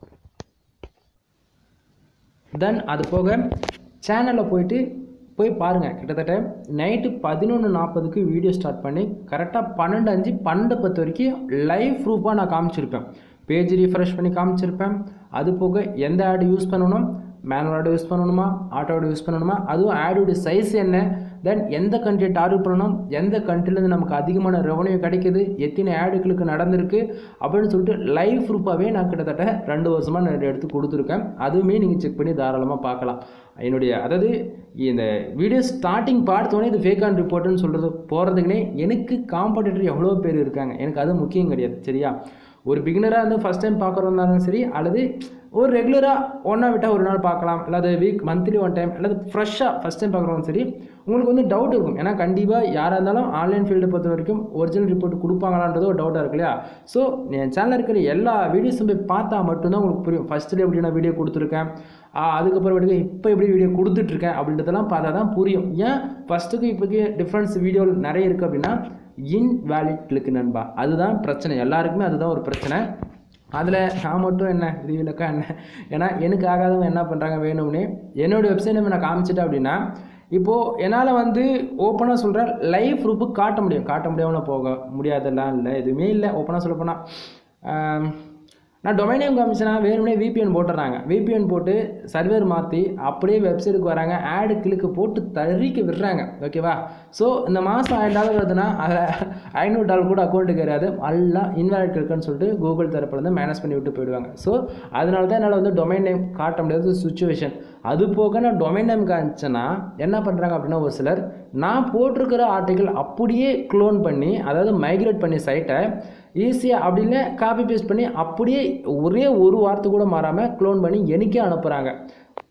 தென் அது போக சேனலில் போயிட்டு போய் பாருங்கள் கிட்டத்தட்ட நைட்டு பதினொன்று நாற்பதுக்கு வீடியோ ஸ்டார்ட் பண்ணி கரெக்டாக பன்னெண்டு அஞ்சு பன்னெண்டு பத்து வரைக்கும் லைவ் ப்ரூஃபாக நான் காமிச்சிருப்பேன் பேஜ் ரீஃப்ரெஷ் பண்ணி காமிச்சிருப்பேன் அது போக எந்த ஆடு யூஸ் பண்ணணும் மேனுவல் ஆடு யூஸ் பண்ணணுமா ஆட்டோ ஆடு யூஸ் பண்ணணுமா அதுவும் ஆடோட சைஸ் என்ன தென் எந்த கண்ட்ரியை டார்கெட் பண்ணணும் எந்த கண்ட்ரிலேருந்து நமக்கு அதிகமான ரெவன்யூ கிடைக்குது எத்தனை ஆடுகளுக்கு நடந்திருக்கு அப்படின்னு சொல்லிட்டு லைவ் ப்ரூஃபாகவே நான் கிட்டத்தட்ட ரெண்டு வருஷமாக நான் எடுத்து கொடுத்துருக்கேன் அதுவுமே நீங்கள் செக் பண்ணி தாராளமாக பார்க்கலாம் என்னுடைய அதாவது இந்த வீடியோ ஸ்டார்டிங் பார்த்தோன்னே இது ஃபேக் ஆன் ரிப்போர்ட்டுன்னு சொல்கிறது போகிறதுக்குனே எனக்கு காம்படிட்டர் எவ்வளோ பேர் இருக்காங்க எனக்கு அது முக்கியம் கிடையாது சரியா ஒரு பிகினராக வந்து ஃபஸ்ட் டைம் பார்க்குறோம்னாலும் சரி அல்லது ஒரு ரெகுலராக ஒன்றா விட்டால் ஒரு நாள் பார்க்கலாம் அல்லது வீக் மந்த்லி ஒன் டைம் அல்லது ஃப்ரெஷ்ஷாக ஃபஸ்ட் டைம் பார்க்குறவங்க சரி உங்களுக்கு வந்து டவுட் இருக்கும் ஏன்னா கண்டிப்பாக யாராக இருந்தாலும் ஆன்லைன் ஃபீல்டை பொறுத்த வரைக்கும் ஒரிஜினல் ரிப்போர்ட் கொடுப்பாங்களான்றது ஒரு டவுட்டாக இருக்கு இல்லையா ஸோ என் சேனலில் இருக்கிற எல்லா வீடியோஸும் போய் பார்த்தா மட்டும்தான் உங்களுக்கு புரியும் ஃபஸ்ட்டு எப்படி நான் வீடியோ கொடுத்துருக்கேன் அதுக்கப்புறமேட்டுக்கு இப்போ எப்படி வீடியோ கொடுத்துட்ருக்கேன் அப்படின்றதெல்லாம் பார்த்தா தான் புரியும் ஏன் ஃபஸ்ட்டுக்கு இப்போக்கு டிஃப்ரென்ஸ் வீடியோ நிறைய இருக்குது அப்படின்னா இன்வேலிட் கிளிக் நண்பா அதுதான் பிரச்சனை எல்லாருக்குமே அதுதான் ஒரு பிரச்சனை அதில் நான் மட்டும் என்ன இது விளக்கா என்ன ஏன்னா எனக்கு ஆகாதவங்க என்ன பண்ணுறாங்க வேணும்னே என்னோடய வெப்சைட் நம்ம நான் காமிச்சிட்டேன் அப்படின்னா இப்போது என்னால் வந்து ஓப்பனாக சொல்கிறேன் லைவ் ப்ரூஃபு காட்ட முடியும் காட்ட முடியாமல் போக முடியாதெல்லாம் இல்லை எதுவுமே இல்லை ஓப்பனாக சொல்ல போனால் நான் டொமைன் நேம் காமிச்சேன்னா வேணும்னே விபிஎன் போட்டுறாங்க விபிஎன் போட்டு சர்வர் மாற்றி அப்படியே வெப்சைட்டுக்கு வராங்க ஆடு கிளிக்கு போட்டு தறிக்க விடுறாங்க ஓகேவா ஸோ இந்த மாதம் ஆயிரம் டாலர் வருதுன்னா அதில் ஐநூறு டாலர் கூட அக்கௌண்ட்டுக்கு கிடையாது எல்லாம் இன்வாலிட் இருக்குன்னு சொல்லிட்டு கூகுள் தரப்புலேருந்து மேனேஜ் பண்ணி விட்டு போயிடுவாங்க ஸோ அதனால தான் என்னால் வந்து டொமைன் நேம் காட்ட முடியாத சுச்சுவேஷன் அது போக நான் டொமைன் நேம் காமிச்சேன்னா என்ன பண்ணுறாங்க அப்படின்னா ஒரு சிலர் நான் போட்டிருக்கிற ஆர்டிக்கல் அப்படியே க்ளோன் பண்ணி அதாவது மைக்ரேட் பண்ணி சைட்டை ஈஸியாக அப்படி இல்லை காப்பி பேஸ்ட் பண்ணி அப்படியே ஒரே ஒரு வார்த்தை கூட மாறாமல் க்ளோன் பண்ணி எனக்கே அனுப்புகிறாங்க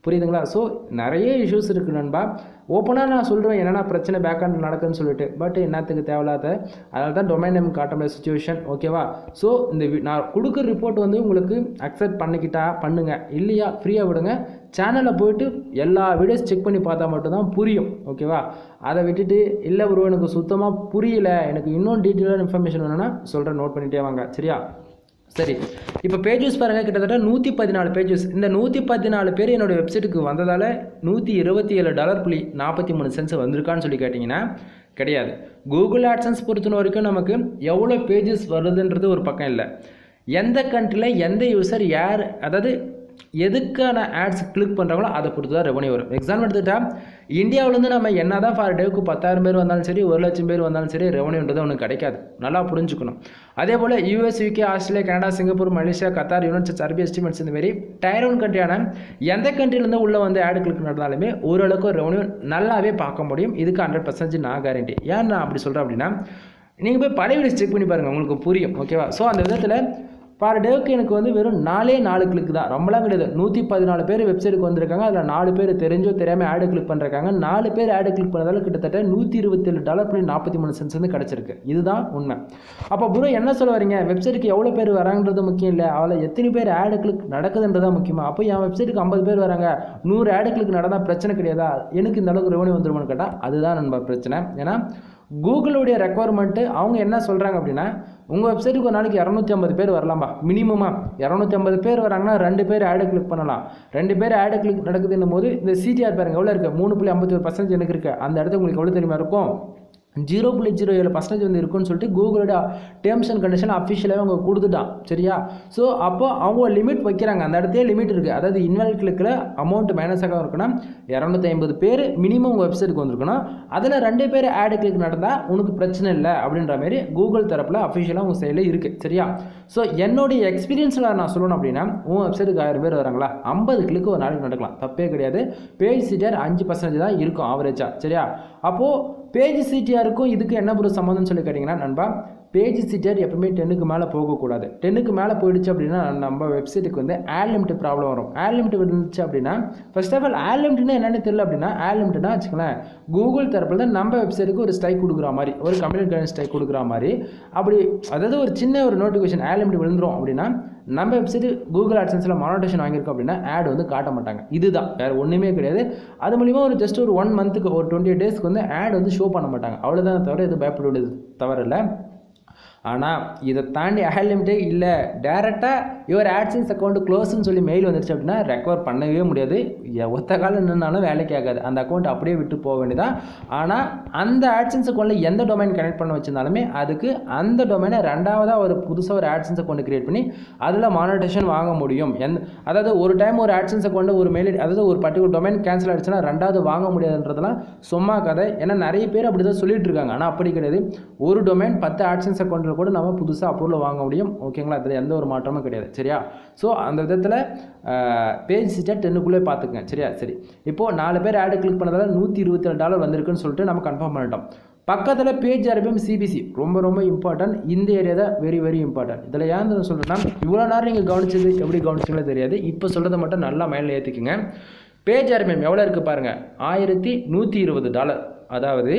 புரியுதுங்களா ஸோ நிறைய இஷ்யூஸ் இருக்குது நண்பா ஓப்பனாக நான் சொல்கிறேன் என்னென்ன பிரச்சனை பேக்ஹாண்டில் நடக்குதுன்னு சொல்லிட்டு பட் என்னத்துக்கு தேவையில்லாத அதனால தான் டொமைன் நேம் காட்ட முடியாத சுச்சுவேஷன் ஓகேவா ஸோ இந்த வி- நான் கொடுக்குற ரிப்போர்ட் வந்து உங்களுக்கு அக்செப்ட் பண்ணிக்கிட்டா பண்ணுங்கள் இல்லையா ஃப்ரீயாக விடுங்க சேனலில் போயிட்டு எல்லா வீடியோஸ் செக் பண்ணி பார்த்தா மட்டும்தான் புரியும் ஓகேவா அதை விட்டுட்டு இல்லை ப்ரோ எனக்கு சுத்தமாக புரியல எனக்கு இன்னும் டீட்டெயிலான இன்ஃபர்மேஷன் வேணும்னா சொல்கிறேன் நோட் பண்ணிட்டே வாங்க சரியா சரி இப்போ பேஜஸ் பாருங்கள் கிட்டத்தட்ட நூற்றி பதினாலு பேஜஸ் இந்த நூற்றி பதினாலு பேர் என்னோட வெப்சைட்டுக்கு வந்ததால் நூற்றி இருபத்தி ஏழு டாலர் புள்ளி நாற்பத்தி மூணு சென்ஸ் வந்திருக்கான்னு சொல்லி கேட்டிங்கன்னா கிடையாது கூகுள் ஆட்சன்ஸ் பொறுத்தன வரைக்கும் நமக்கு எவ்வளோ பேஜஸ் வருதுன்றது ஒரு பக்கம் இல்லை எந்த கண்ட்ரியில் எந்த யூசர் யார் அதாவது எதுக்கான ஆட்ஸ் கிளிக் பண்ணுறாங்களோ அதை பொறுத்து தான் ரெவன்யூ வரும் எக்ஸாம்பிள் எடுத்துக்கிட்டா இந்தியாவிலேருந்து நம்ம என்ன தான் ஃபார் டேவுக்கு பத்தாயிரம் பேர் வந்தாலும் சரி ஒரு லட்சம் பேர் வந்தாலும் சரி ரெவன்யூன்றது ஒன்று கிடைக்காது நல்லா புரிஞ்சுக்கணும் அதே போல் US UK Australia Canada Singapore Malaysia Qatar united states arab எஸ்டிமேட்ஸ் இந்த மாதிரி டயர் ஒன் கண்ட்ரியான எந்த கண்ட்ரிலேருந்து உள்ளே வந்து ஆடு கிளிக் நடந்தாலுமே ஓரளவுக்கு ரெவன்யூ நல்லாவே பார்க்க முடியும் இதுக்கு ஹண்ட்ரட் பர்சன்டேஜ் நான் கேரண்டி ஏன் நான் அப்படி சொல்கிறேன் அப்படின்னா நீங்கள் போய் பழைய வீடியோஸ் செக் பண்ணி பாருங்கள் உங்களுக்கு புரியும் ஓகேவா ஸோ அந்த விதத்தில் பர் டேவுக்கு எனக்கு வந்து வெறும் நாலே நாலு கிளிக் தான் ரொம்பலாம் கிடையாது நூற்றி பதினாலு பேர் வெப்சைட்டுக்கு வந்திருக்காங்க அதில் நாலு பேர் தெரிஞ்சோ தெரியாமல் ஆடு கிளிக் பண்ணுறாங்க நாலு பேர் ஆடு கிளிக் பண்ணதால கிட்டத்தட்ட நூற்றி இருபத்தேழு டாலர் புள்ளி நாற்பத்தி மூணு சென்ஸ் வந்து கிடச்சிருக்கு இதுதான் உண்மை அப்போ ப்ரோ என்ன சொல்ல வரீங்க வெப்சைட்டுக்கு எவ்வளோ பேர் வராங்கன்றது முக்கியம் இல்லை அதில் எத்தனை பேர் ஆடு கிளிக் நடக்குதுன்றது தான் முக்கியமா அப்போ என் வெப்சைட்டுக்கு ஐம்பது பேர் வராங்க நூறு ஆடு கிளிக் நடந்தால் பிரச்சனை கிடையாதா எனக்கு இந்த அளவுக்கு ரெவன்யூ வந்துருமான்னு கேட்டால் அதுதான் நண்பா பிரச்சனை ஏன்னா கூகுளுடைய ரெக்குவயர்மெண்ட்டு அவங்க என்ன சொல்கிறாங்க அப்படின்னா உங்கள் வெப்சைட்டுக்கு ஒரு நாளைக்கு இரநூத்தி ஐம்பது பேர் வரலாம்பா மினிமமா இரநூத்தி ஐம்பது பேர் வராங்கன்னா ரெண்டு பேர் ஆடு கிளிக் பண்ணலாம் ரெண்டு பேர் ஆடு கிளிக் நடக்குதுன்னும் போது இந்த சிடிஆர் பாருங்க எவ்வளோ இருக்குது மூணு புள்ளி ஐம்பத்தி ஒரு பர்சன்டேஜ் எனக்கு இருக்குது அந்த இடத்துல உங்களுக்கு எவ்வளோ தெரியுமா இருக்கும் ஜீரோ புள்ளி ஜீரோ ஏழு பர்சன்டேஜ் வந்து இருக்குன்னு சொல்லிட்டு கூகுளோட டேர்ம்ஸ் அண்ட் கண்டிஷன் அஃபிஷியலாகவே அவங்க கொடுத்துட்டான் சரியா ஸோ அப்போ அவங்க லிமிட் வைக்கிறாங்க அந்த இடத்துல லிமிட் இருக்குது அதாவது இன்வாலிட் கிளிக்கில் அமௌண்ட் மைனஸ் ஆக இருக்குன்னா இரநூத்தி ஐம்பது பேர் மினிமம் உங்கள் வெப்சைட்டுக்கு வந்திருக்கணும் அதில் ரெண்டு பேர் ஆடு கிளிக் நடந்தால் உனக்கு பிரச்சனை இல்லை அப்படின்ற மாதிரி கூகுள் தரப்பில் அஃபிஷியலாக உங்கள் சைடில் இருக்குது சரியா ஸோ என்னுடைய எக்ஸ்பீரியன்ஸில் நான் சொல்லணும் அப்படின்னா உன் வெப்சைட்டுக்கு ஆயிரம் பேர் வராங்களா ஐம்பது கிளிக் ஒரு நாளைக்கு நடக்கலாம் தப்பே கிடையாது பேஜ் சீட்டர் அஞ்சு பர்சன்டேஜ் தான் இருக்கும் ஆவரேஜாக சரியா அப்போது பேஜ் சிடிஆருக்கும் இதுக்கு என்ன ஒரு சம்மந்தம்னு சொல்லி கேட்டிங்கன்னா நண்பா பேஜ் சிடிஆர் எப்பவுமே டென்னுக்கு மேலே போகக்கூடாது டென்னுக்கு மேலே போயிடுச்சு அப்படின்னா நம்ம வெப்சைட்டுக்கு வந்து ஆட் லிமிட் ப்ராப்ளம் வரும் ஆட் லிமிட் இருந்துச்சு அப்படின்னா ஃபர்ஸ்ட் ஆஃப் ஆல் ஆட் லிமிட்னா என்னன்னு தெரியல அப்படின்னா ஆட் லிமிட்னா வச்சுக்கோங்களேன் கூகுள் தரப்பில் தான் நம்ம வெப்சைட்டுக்கு ஒரு ஸ்ட்ரைக் கொடுக்குற மாதிரி ஒரு கம்ப்யூட்டர் கைடன் ஸ்ட்ரைக் கொடுக்குற மாதிரி அப்படி அதாவது ஒரு சின்ன ஒரு நோட்டிஃபிகேஷன் ஆட் லிமிட் விழுந்துரும் அப்படின்னா நம்ம வெப்சைட்டு கூகுள் ஆட்சன்ஸில் மானிட்டேஷன் வாங்கியிருக்கோம் அப்படின்னா ஆட் வந்து காட்ட மாட்டாங்க இதுதான் வேறு ஒன்றுமே கிடையாது அது மூலிமா ஒரு ஜஸ்ட் ஒரு ஒன் மந்த்துக்கு ஒரு டுவெண்ட்டி டேஸ்க்கு வந்து ஆட் வந்து ஷோ பண்ண மாட்டாங்க அவ்வளோதான் தவிர இது பயப்பட வேண்டியது தவறு இல்லை ஆனால் இதை தாண்டி ஆட் லிமிட்டே இல்லை டேரெக்டாக யுவர் ஆட்சன்ஸ் அக்கௌண்ட் க்ளோஸ்னு சொல்லி மெயில் வந்துருச்சு அப்படின்னா ரெக்கவர் பண்ணவே முடியாது எ- ஒத்த காலம் நின்னாலும் வேலைக்கு ஆகாது அந்த அக்கௌண்ட் அப்படியே விட்டு போக வேண்டியதான் ஆனால் அந்த ஆட்சன்ஸ் அக்கௌண்ட்டில் எந்த டொமைன் கனெக்ட் பண்ண வச்சிருந்தாலுமே அதுக்கு அந்த டொமைனை ரெண்டாவதாக ஒரு புதுசாக ஒரு ஆட்சன்ஸ் அக்கௌண்ட் கிரியேட் பண்ணி அதில் மானிட்டேஷன் வாங்க முடியும் எந்த அதாவது ஒரு டைம் ஒரு ஆட்சன்ஸ் அக்கௌண்ட் ஒரு மெயில் அதாவது ஒரு பர்டிகுலர் டொமைன் கேன்சல் ஆயிடுச்சுன்னா ரெண்டாவது வாங்க முடியாதுன்றதெல்லாம் சும்மா கதை ஏன்னா நிறைய பேர் அப்படி தான் சொல்லிட்டு இருக்காங்க ஆனால் அப்படி கிடையாது ஒரு டொமைன் பத்து ஆட்சன்ஸ் அக்கௌண்ட்டில் கூட நம்ம புதுசாக அப்ரூவல் வாங்க முடியும் ஓகேங்களா அதில் எந்த ஒரு மாற்றமும் கிடையாது சரியா ஸோ அந்த விதத்தில் பேஜ் சிஸ்டர் டென்னுக்குள்ளே பார்த்துக்கங்க சரியா சரி இப்போது நாலு பேர் ஆடு கிளிக் பண்ணதால நூற்றி இருபத்தேழு டாலர் வந்திருக்குன்னு சொல்லிட்டு நம்ம கன்ஃபார்ம் பண்ணிட்டோம் பக்கத்தில் பேஜ் ஆர்பிஎம் சிபிசி ரொம்ப ரொம்ப இம்பார்ட்டன்ட் இந்த ஏரியா தான் வெரி வெரி இம்பார்ட்டன்ட் இதில் ஏன் சொல்கிறேன்னா இவ்வளோ நேரம் நீங்கள் கவனிச்சது எப்படி கவனிச்சிங்களோ தெரியாது இப்போ சொல்கிறத மட்டும் நல்லா மைண்டில் ஏற்றிக்குங்க பேஜ் ஆர்பிஎம் எவ்வளோ இருக்குது பாருங்கள் ஆயிரத்தி நூற்றி இருபது டாலர் அதாவது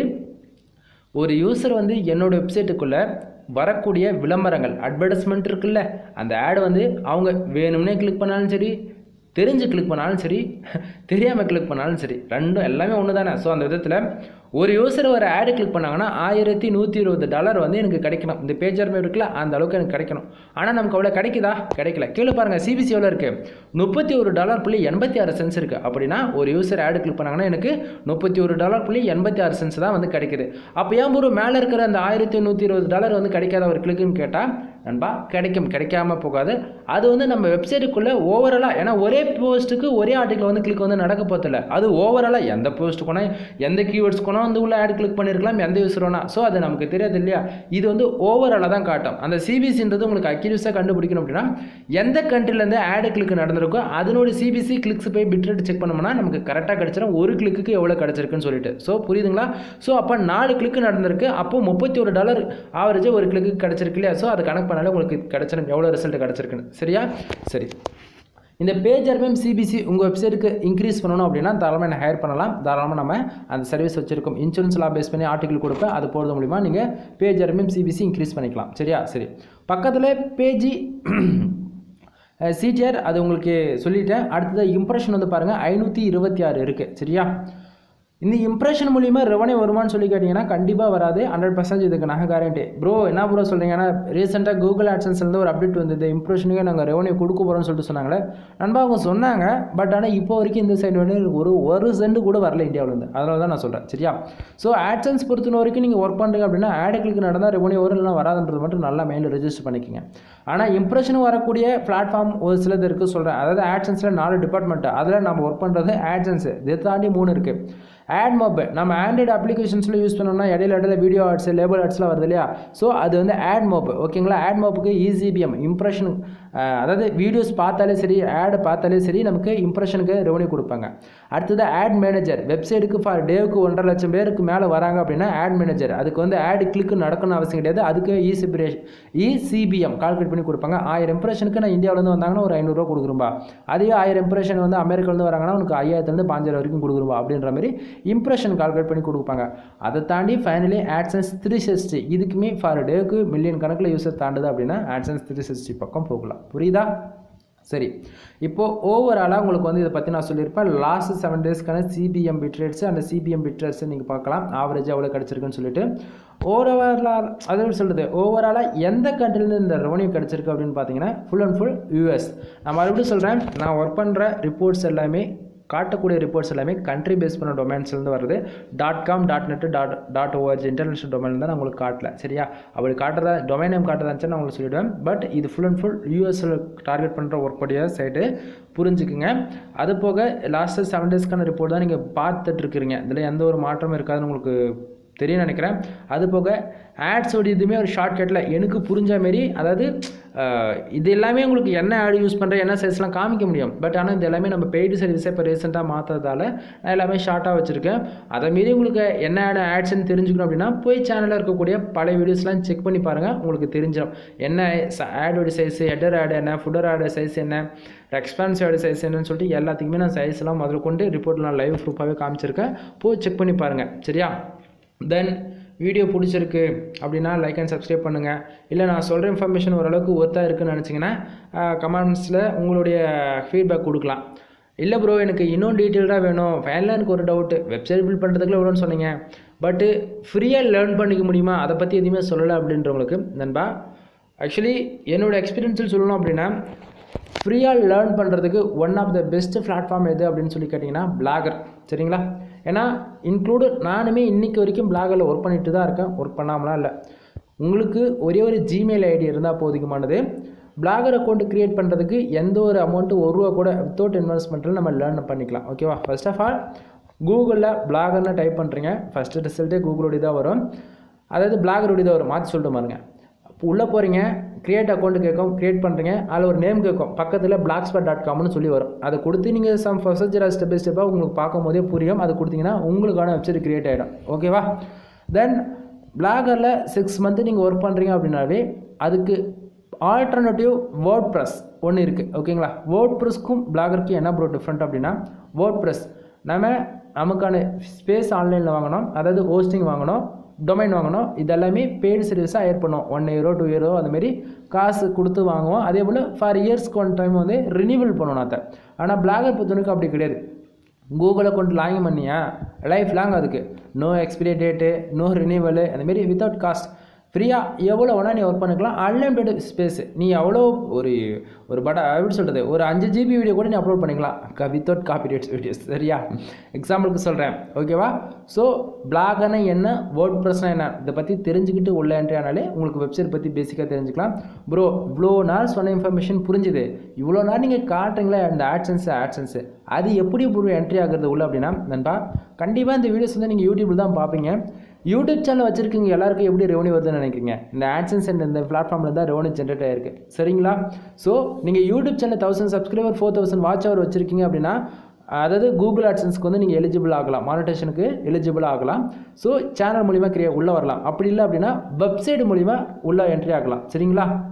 ஒரு யூசர் வந்து என்னோட வெப்சைட்டுக்குள்ளே வரக்கூடிய விளம்பரங்கள் அட்வர்டைஸ்மெண்ட் இருக்குல்ல அந்த ஆட் வந்து அவங்க வேணும்னே கிளிக் பண்ணாலும் சரி தெரிஞ்சு கிளிக் பண்ணாலும் சரி தெரியாமல் கிளிக் பண்ணாலும் சரி ரெண்டும் எல்லாமே ஒன்று தானே ஸோ அந்த விதத்தில் ஒரு யூசர் ஒரு ஆடு கிளிக் பண்ணாங்கன்னா ஆயிரத்தி நூற்றி இருபது டாலர் வந்து எனக்கு கிடைக்கணும் இந்த பேஜ் ஆர்மே இருக்குல்ல அந்த அளவுக்கு எனக்கு கிடைக்கணும் ஆனால் நமக்கு அவ்வளோ கிடைக்குதா கிடைக்கல கீழே பாருங்கள் சிபிசி எவ்வளோ இருக்குது முப்பத்தி ஒரு டாலர் புள்ளி எண்பத்தி ஆறு சென்ஸ் இருக்குது அப்படின்னா ஒரு யூசர் ஆடு கிளிக் பண்ணாங்கன்னா எனக்கு முப்பத்தி ஒரு டாலர் புள்ளி எண்பத்தி ஆறு சென்ஸ் தான் வந்து கிடைக்குது அப்போ ஏன் ஒரு மேலே இருக்கிற அந்த ஆயிரத்தி நூற்றி இருபது டாலர் வந்து கிடைக்காத ஒரு கிளிக்குன்னு கேட்டால் நண்பா கிடைக்கும் கிடைக்காம போகாது அது வந்து நம்ம வெப்சைட்டுக்குள்ளே ஓவராலாக ஏன்னா ஒரே போஸ்ட்டுக்கு ஒரே ஆர்டிக்கல் வந்து கிளிக் வந்து நடக்க போதில்ல அது ஓவராலாக எந்த போஸ்ட் கொண்டா எந்த கீவேர்ட்ஸ் கொண்டா வந்து உள்ள ஆட் கிளிக் பண்ணியிருக்கலாம் எந்த யூஸ் வேணா ஸோ அது நமக்கு தெரியாது இல்லையா இது வந்து ஓவராலாக தான் காட்டும் அந்த சிபிசின்றது உங்களுக்கு அக்யூரியஸாக கண்டுபிடிக்கணும் அப்படின்னா எந்த கண்ட்ரிலேருந்து ஆடு கிளிக் நடந்திருக்கோ அதனோட சிபிசி கிளிக்ஸ் போய் பிட் ரேட் செக் பண்ணோம்னா நமக்கு கரெக்டாக கிடச்சிரும் ஒரு கிளிக்கு எவ்வளோ கிடச்சிருக்குன்னு சொல்லிட்டு ஸோ புரியுதுங்களா ஸோ அப்போ நாலு கிளிக்கு நடந்திருக்கு அப்போ முப்பத்தி ஒரு டாலர் ஆவரேஜாக ஒரு கிளிக்கு கிடச்சிருக்கு இல்லையா ஸோ அதை கணக்கு பண்ணாலே உங்களுக்கு கிடச்சிடும் எவ்வளோ ரிசல்ட் கிடச்சிருக்குன்னு சரியா சரி இந்த பேஜ் ஆர்பிஎம் சிபிசி உங்கள் வெப்சைட்டுக்கு இன்க்ரீஸ் பண்ணணும் அப்படின்னா தாராளமாக என்ன ஹையர் பண்ணலாம் தாராளமாக நம்ம அந்த சர்வீஸ் வச்சிருக்கோம் இன்சூரன்ஸ் லா பேஸ் பண்ணி ஆர்டிகல் கொடுப்பேன் அது போகிறது மூலிமா நீங்கள் பேஜ் ஆர்பிஎம் சிபிசி இன்க்ரீஸ் பண்ணிக்கலாம் சரியா சரி பக்கத்தில் பேஜி சிடிஆர் அது உங்களுக்கு சொல்லிட்டேன் அடுத்தது இம்ப்ரெஷன் வந்து பாருங்கள் ஐநூற்றி இருபத்தி ஆறு இருக்குது சரியா இந்த இம்ப்ரெஷன் மூலிமா ரெவன்யூ வருமானு சொல்லி கேட்டிங்கன்னா கண்டிப்பாக வராது ஹண்ட்ரட் பர்சன்டேஜ் இதுக்கு நான் கேரண்டி ப்ரோ என்ன ப்ரோ சொல்கிறீங்கன்னா ரீசெண்டாக கூகுள் ஆட்சன்ஸ்லேருந்து ஒரு அப்டேட் வந்தது இம்ப்ரெஷனுக்கே நாங்கள் ரெவன்யூ கொடுக்க போகிறோம்னு சொல்லிட்டு சொன்னாங்களே நண்பா அவங்க சொன்னாங்க பட் ஆனால் இப்போ வரைக்கும் இந்த சைடு வந்து ஒரு ஒரு சென்ட் கூட வரல இந்தியாவிலேருந்து அதனால தான் நான் சொல்கிறேன் சரியா ஸோ ஆட்சன்ஸ் பொறுத்த வரைக்கும் நீங்கள் ஒர்க் பண்ணுறீங்க அப்படின்னா ஆடுகளுக்கு நடந்தால் ரெவன்யூ வரும் இல்லைனா வராதுன்றது மட்டும் நல்லா மைண்டில் ரெஜிஸ்டர் பண்ணிக்கோங்க ஆனால் இம்ப்ரெஷன் வரக்கூடிய பிளாட்ஃபார்ம் ஒரு சிலது இருக்குது சொல்கிறேன் அதாவது ஆட்சன்ஸில் நாலு டிபார்ட்மெண்ட் அதில் நம்ம ஒர்க் பண்ணுறது ஆட்சன்ஸ் இதை தாண்டி மூணு இருக்குது ஆட் மொப நம்ம ஆண்ட்ராய்டு அப்ளிகேஷன்ஸில் யூஸ் பண்ணோம்னா இடையில இடையில வீடியோ ஆட்ஸ் லேபிள் ஆட்ஸ்லாம் வருது இல்லையா ஸோ அது வந்து ஆட் மோப் ஓகேங்களா ஆட் மோப்புக்கு இசிபிஎம் இம்ப்ரெஷன் அதாவது வீடியோஸ் பார்த்தாலே சரி ஆட் பார்த்தாலே சரி நமக்கு இம்ப்ரெஷனுக்கு ரெவன்யூ கொடுப்பாங்க அடுத்தது ஆட் மேனேஜர் வெப்சைட்டுக்கு ஃபார் டேவுக்கு ஒன்றரை லட்சம் பேருக்கு மேலே வராங்க அப்படின்னா ஆட் மேனேஜர் அதுக்கு வந்து ஆட் கிளிக்கு நடக்கணும்னு அவசியம் கிடையாது அதுக்கு இசிபிரேஷ் இசிபிஎம் கால்குலேட் பண்ணி கொடுப்பாங்க ஆயிரம் இம்ப்ரெஷனுக்கு நான் இந்தியாவிலேருந்து வந்தாங்கன்னா ஒரு ஐநூறுரூவா கொடுக்குறோம்பா அதே ஆயிரம் இம்ப்ரெஷன் வந்து அமெரிக்காவிலேருந்து வராங்கன்னா உனக்கு ஐயாயிரத்துலேருந்து பாஞ்சாயிரம் வரைக்கும் கொடுக்குறோம்பா அப்படின்ற மாதிரி இம்ப்ரெஷன் கால்குலேட் பண்ணி கொடுப்பாங்க அதை தாண்டி ஃபைனலி ஆட்சன்ஸ் த்ரீ சிக்ஸ்டி இதுக்குமே ஃபார் டேக்கு மில்லியன் கணக்கில் யூஸர் தாண்டுது அப்படின்னா ஆட்சன்ஸ் த்ரீ சிக்ஸ்டி பக்கம் போகலாம் புரியுதா சரி இப்போது ஓவராலாக உங்களுக்கு வந்து இதை பற்றி நான் சொல்லியிருப்பேன் லாஸ்ட் செவன் டேஸ்க்கான சிபிஎம் பிட்ரேட்ஸ் அந்த சிபிஎம் பிட்ரேட்ஸ் நீங்கள் பார்க்கலாம் ஆவரேஜ் எவ்வளோ கிடச்சிருக்குன்னு சொல்லிட்டு ஓவராலாக அது சொல்கிறது ஓவராலாக எந்த கண்ட்ரிலேருந்து இந்த ரெவன்யூ கிடச்சிருக்கு அப்படின்னு பார்த்தீங்கன்னா ஃபுல் அண்ட் ஃபுல் யூஎஸ் நான் மறுபடியும் சொல்கிறேன் நான் ஒர்க் பண்ணுற ரிப்போர்ட்ஸ் எல்லாமே காட்டக்கூடிய ரிப்போர்ட்ஸ் எல்லாமே கண்ட்ரி பேஸ் பண்ண டொமைன்ஸ்லேருந்து வருது dot com dot net dot dot ORG international domain தான் நான் உங்களுக்கு காட்டல சரியா அப்படி காட்டுறதா டொமைன் நேம் காட்டுறதா நான் உங்களுக்கு சொல்லிவிடுவேன் பட் இது ஃபுல் அண்ட் ஃபுல் யூஎஸில் டார்கெட் பண்ணுற ஒர்க் படிய சைட்டு புரிஞ்சுக்குங்க அது போக லாஸ்ட்டு செவன் டேஸ்க்கான ரிப்போர்ட் தான் நீங்கள் பார்த்துட்டு இருக்கிறீங்க இதில் எந்த ஒரு மாற்றமும் இருக்காதுன்னு உங்களுக்கு தெரியும் நினைக்கிறேன் அது போக ஆட்ஸோட இதுவுமே ஒரு ஷார்ட்கட்டில் எனக்கு புரிஞ்ச மாரி அதாவது இது எல்லாமே உங்களுக்கு என்ன ஆட் யூஸ் பண்ணுற என்ன சைஸ்லாம் காமிக்க முடியும் பட் ஆனால் இது எல்லாமே நம்ம பெய்டு சர்வீஸை இப்போ ரீசெண்டாக மாற்றதால நான் எல்லாமே ஷார்ட்டாக வச்சுருக்கேன் அதை மீறி உங்களுக்கு என்ன ஆட் ஆட்ஸ்ன்னு தெரிஞ்சுக்கணும் அப்படின்னா போய் சேனலில் இருக்கக்கூடிய பழைய வீடியோஸ்லாம் செக் பண்ணி பாருங்கள் உங்களுக்கு தெரிஞ்சிடும் என்ன ஆடோட சைஸ் ஹெட்டர் ஆட் என்ன ஃபுட்டர் ஆட் சைஸ் என்ன ரெஸ்பான்ஸ் ஆட் சைஸ் என்னன்னு சொல்லிட்டு எல்லாத்துக்குமே நான் சைஸ்லாம் முதல்ல கொண்டு ரிப்போர்ட்டில் நான் லைவ் ப்ரூஃபாகவே காமிச்சிருக்கேன் போய் செக் பண்ணி பாருங்கள் சரியா தென் வீடியோ பிடிச்சிருக்கு அப்படின்னா லைக் அண்ட் சப்ஸ்கிரைப் பண்ணுங்கள் இல்லை நான் சொல்கிற இன்ஃபர்மேஷன் ஓரளவுக்கு ஒர்த்தாக இருக்குன்னு நினச்சிங்கன்னா கமெண்ட்ஸில் உங்களுடைய ஃபீட்பேக் கொடுக்கலாம் இல்லை ப்ரோ எனக்கு இன்னும் டீட்டெயில்டாக வேணும் ஃபைனலாக எனக்கு ஒரு டவுட்டு வெப்சைட் பில்ட் பண்ணுறதுக்குள்ள எவ்வளோன்னு சொன்னீங்க பட்டு ஃப்ரீயாக லேர்ன் பண்ணிக்க முடியுமா அதை பற்றி எதுவுமே சொல்லலை அப்படின்றவங்களுக்கு நண்பா ஆக்சுவலி என்னோடய எக்ஸ்பீரியன்ஸில் சொல்லணும் அப்படின்னா ஃப்ரீயாக லேர்ன் பண்ணுறதுக்கு one of the best platform எது அப்படின்னு சொல்லி கேட்டிங்கன்னா பிளாகர் சரிங்களா ஏன்னா இன்க்ளூடு நானுமே இன்றைக்கி வரைக்கும் பிளாகரில் ஒர்க் பண்ணிட்டு தான் இருக்கேன் ஒர்க் பண்ணாமலாம் இல்லை உங்களுக்கு ஒரே ஒரு ஜிமெயில் ஐடி இருந்தால் போதுமானது பிளாகர் அக்கௌண்ட் க்ரியேட் பண்ணுறதுக்கு எந்த ஒரு அமௌண்ட்டு ஒரு ரூபா கூட வித்தவுட் இன்வெஸ்ட்மெண்ட்டில் நம்ம லேர்ன் பண்ணிக்கலாம் ஓகேவா ஃபர்ஸ்ட் ஆஃப் ஆல் கூகுளில் பிளாகர்னு டைப் பண்ணுறீங்க ஃபஸ்ட்டு ரிசல்ட்டே கூகுளோடைய தான் வரும் அதாவது பிளாகருடைய தான் வரும் மாற்றி சொல்லிட்டு பாருங்க இப்போ உள்ளே போகிறீங்க க்ரியேட் அக்கௌண்ட் கேட்கும் க்ரியேட் பண்ணுறீங்க அதில் ஒரு நேம் கேட்கும் பக்கத்தில் பிளாக் ஸ்பாட் டாட் காம்னு சொல்லி வரும் அதை கொடுத்து நீங்கள் சம் ப்ரொசீஜராக ஸ்டெப் பை ஸ்டெப்பாக உங்களுக்கு பார்க்கும் போதே புரியும் அது கொடுத்தீங்கன்னா உங்களுக்கான வெப்சைட் க்ரியேட் ஆகிடும் ஓகேவா தென் பிளாகரில் சிக்ஸ் மந்த்து நீங்கள் ஒர்க் பண்ணுறீங்க அப்படின்னாவே அதுக்கு ஆல்டர்னேட்டிவ் வேர்ட் ப்ரெஸ் ஒன்று இருக்குது ஓகேங்களா வேர்ட் ப்ரெஸ்க்கும் பிளாகருக்கும் என்ன ப்ரோ டிஃப்ரெண்ட் அப்படின்னா வேர்ட் ப்ரெஸ் நம்ம நமக்கான ஸ்பேஸ் ஆன்லைனில் வாங்கணும் அதாவது ஹோஸ்டிங் வாங்கணும் டொமைன் வாங்கணும் இதெல்லாமே பெய்டு சர்வீஸாக ஏர் பண்ணுவோம் ஒன் இயரோ டூ இயரோ அதுமாரி காசு கொடுத்து வாங்குவோம் அதே போல் ஃபார் இயர்ஸ்க்கு ஒன் டைம் வந்து ரினிவல் பண்ணணும் அதை ஆனால் பிளாகர் பொறுத்தவரைக்கும் அப்படி கிடையாது கூகுளை கொண்டு லாகின் பண்ணியா லைஃப் லாங் அதுக்கு no expiry date no renewal அந்தமாரி வித்தவுட் காஸ்ட் ஃப்ரீயாக எவ்வளோ வேணால் நீ ஒர்க் பண்ணிக்கலாம் அன்லிமிட்டட் ஸ்பேஸ் நீ எவ்வளோ ஒரு ஒரு பட எப்படி சொல்கிறது ஒரு அஞ்சு ஜிபி வீடியோ கூட நீ அப்லோட் பண்ணிக்கலாம் க வித்தவுட் காப்பிரைட்ஸ் வீடியோஸ் சரியா எக்ஸாம்பிளுக்கு சொல்கிறேன் ஓகேவா ஸோ பிளாகனா என்ன வேர்ட் ப்ரெஸ்னா என்ன இதை பற்றி தெரிஞ்சுக்கிட்டு உள்ள என்ட்ரி ஆனாலே உங்களுக்கு வெப்சைட் பற்றி பேசிக்காக தெரிஞ்சுக்கலாம் ப்ரோ இவ்வளோ நாள் சொன்ன இன்ஃபர்மேஷன் புரிஞ்சுது இவ்வளோ நாள் நீங்கள் காட்டுறீங்களே அந்த ஆட்சன்ஸு ஆட்சன்ஸு அது எப்படி ப்ரோ என்ட்ரி ஆகுறது உள்ள அப்படின்னா நண்பா கண்டிப்பாக இந்த வீடியோஸ் வந்து நீங்கள் யூடியூப்பில் தான் பார்ப்பீங்க யூடியூப் சேனல் வச்சிருக்கீங்க எல்லாருக்கும் எப்படி ரெவன்யூ வருதுன்னு நினைக்கிறீங்க இந்த ஆட்சன்ஸ் அண்ட் இந்த பிளாட்ஃபார்மில் தான் ரெவன்யூ ஜென்ரேட் ஆயிருக்கு சரிங்களா ஸோ நீங்கள் YouTube channel thousand subscriber four thousand watch hour வச்சிருக்கீங்க அப்படின்னா அதாவது கூகுள் ஆட்சன்ஸ்க்கு வந்து நீங்கள் எலிஜிபிள் ஆகலாம் மானிட்டேஷனுக்கு எலிஜிபிள் ஆகலாம் ஸோ சேனல் மூலிமா கிரியே உள்ளே வரலாம் அப்படி இல்லை அப்படின்னா வெப்சைட் மூலிமா உள்ளே என்ட்ரி ஆகலாம் சரிங்களா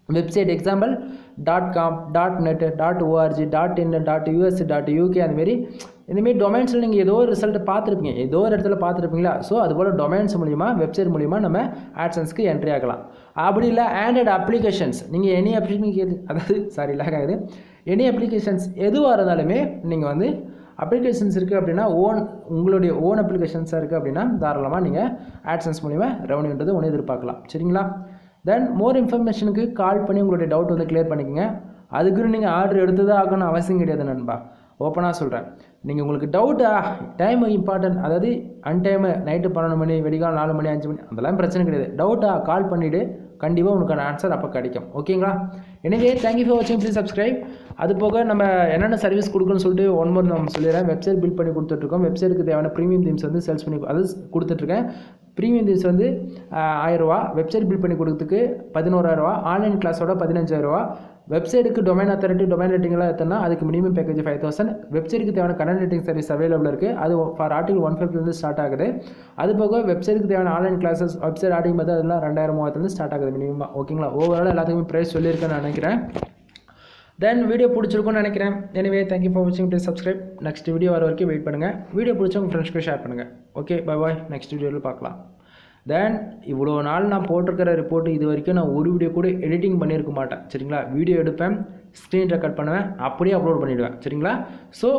website example dot com dot net dot ORG dot in dot US dot UK அந்தமாரி இந்தமாரி டொமைன்ஸில் நீங்கள் ஏதோ ஒரு ரிசல்ட் பார்த்துருப்பீங்க ஏதோ ஒரு இடத்துல பார்த்துருப்பீங்களா ஸோ அதுபோல் டொமைன்ஸ் மூலிமா வெப்சைட் மூலிமா நம்ம ஆட்சன்ஸ்க்கு என்ட்ரி ஆகலாம் அப்படி இல்லை ஆண்ட்ராய்டு அப்ளிகேஷன்ஸ் நீங்கள் எனி அப்ளிகேஷன் அதாவது சாரி லேக் ஆகுது எனி அப்ளிகேஷன்ஸ் எதுவாக இருந்தாலுமே நீங்கள் வந்து அப்ளிகேஷன்ஸ் இருக்குது அப்படின்னா ஓன் உங்களுடைய ஓன் அப்ளிகேஷன்ஸாக இருக்குது அப்படின்னா தாராளமாக நீங்கள் ஆட்சன்ஸ் மூலிமா ரெவன்யூன்றது ஒன்று எதிர்பார்க்கலாம் சரிங்களா தென் மோர் இன்ஃபர்மேஷனுக்கு கால் பண்ணி உங்களுடைய டவுட் வந்து கிளியர் பண்ணிக்கோங்க அதுக்குன்னு நீங்கள் ஆர்டர் எடுத்து தான் ஆகணும் அவசியம் கிடையாது நண்பா ஓப்பனாக சொல்கிறேன் நீங்கள் உங்களுக்கு டவுட்டா டைம் இம்பார்ட்டன்ட் அதாவது அன்டைமு நைட்டு பன்னெண்டு மணி வெடிகால் நாலு மணி அஞ்சு மணி அதெல்லாம் பிரச்சனை கிடையாது டவுட்டா கால் பண்ணிவிட்டு கண்டிப்பாக உனக்கான ஆன்சர் அப்போ கிடைக்கும் ஓகேங்களா எனவே தேங்க்யூ ஃபார் வாட்சிங் ப்ளீஸ் சப்ஸ்கிரைப் அது போக நம்ம என்னென்ன சர்வீஸ் கொடுக்கணும்னு சொல்லிட்டு ஒன் மோர் நம்ம சொல்லிடுறேன் வெப்சைட் பில்ட் பண்ணி கொடுத்துட்ருக்கோம் வெப்சைட்டுக்கு தேவையான ப்ரீமியம் தீம்ஸ் வந்து சேல்ஸ் பண்ணி அது கொடுத்துட்ருக்கேன் ப்ரீமியம் தீம்ஸ் வந்து ஆயிரரூவா வெப்சைட் பில்ட் பண்ணி கொடுத்ததுக்கு பதினோராயிரரூவா ஆன்லைன் கிளாஸோட பதினஞ்சாயிரரூவா வெப்சைட்டுக்கு டொமைன் அத்தாரிட்டி டொமைன் ரேட்டிங்லாம் எத்தனா அதுக்கு மினிமம் பேக்கேஜ் ஃபைவ் தௌசண்ட் வெப்சைட்டுக்கு தேவையான கரண்ட் ரேட்டிங் சர்வீஸ் அவைலபிள் இருக்குது அது ஃபார் ஆர்டிகல் ஒன் ஃபிஃப்டிலேருந்து ஸ்டார்ட் ஆகுது அது போக வெப்சைட்டுக்கு தேவையான ஆன்லைன் கிளாஸஸ் வெப்சைட் ஆர்டிங் மெத்தட் அதெல்லாம் ரெண்டாயிரம் மூவாயிரத்துலேருந்து ஸ்டார்ட் ஆகுது மினிமம் ஓகேங்களா ஓவரால் எல்லாத்துக்குமே ப்ரைஸ் சொல்லியிருக்கேன்னு நினைக்கிறேன் தென் வீடியோ பிடிச்சிருக்கும்னு நினைக்கிறேன் எனவே தேங்க்யூ ஃபார் வாட்சிங் ப்ளீஸ் சப்ஸ்கிரைப் நெக்ஸ்ட் வீடியோ வர வரைக்கும் வெயிட் பண்ணுங்கள் வீடியோ பிடிச்சா உங்கள் ஃப்ரெண்ட்ஸ்க்கு ஷேர் பண்ணுங்கள் ஓகே பை பாய் நெக்ஸ்ட் வீடியோவில் பார்க்கலாம் தென் இவ்வளோ நாள் நான் போட்டிருக்கிற ரிப்போர்ட் இது வரைக்கும் நான் ஒரு வீடியோ கூட எடிட்டிங் பண்ணியிருக்க மாட்டேன் சரிங்களா வீடியோ எடுப்பேன் ஸ்க்ரீன் ரெக்கார்ட் பண்ணுவேன் அப்படியே அப்லோட் பண்ணிவிடுவேன் சரிங்களா ஸோ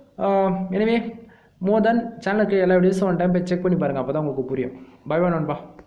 எனவே மோர் தென் சேனலுக்கு எல்லா வீடியோஸும் ஒன் டைம் போய் செக் பண்ணி பாருங்கள் அப்போ தான் உங்களுக்கு புரியும் பை பாய் நண்பா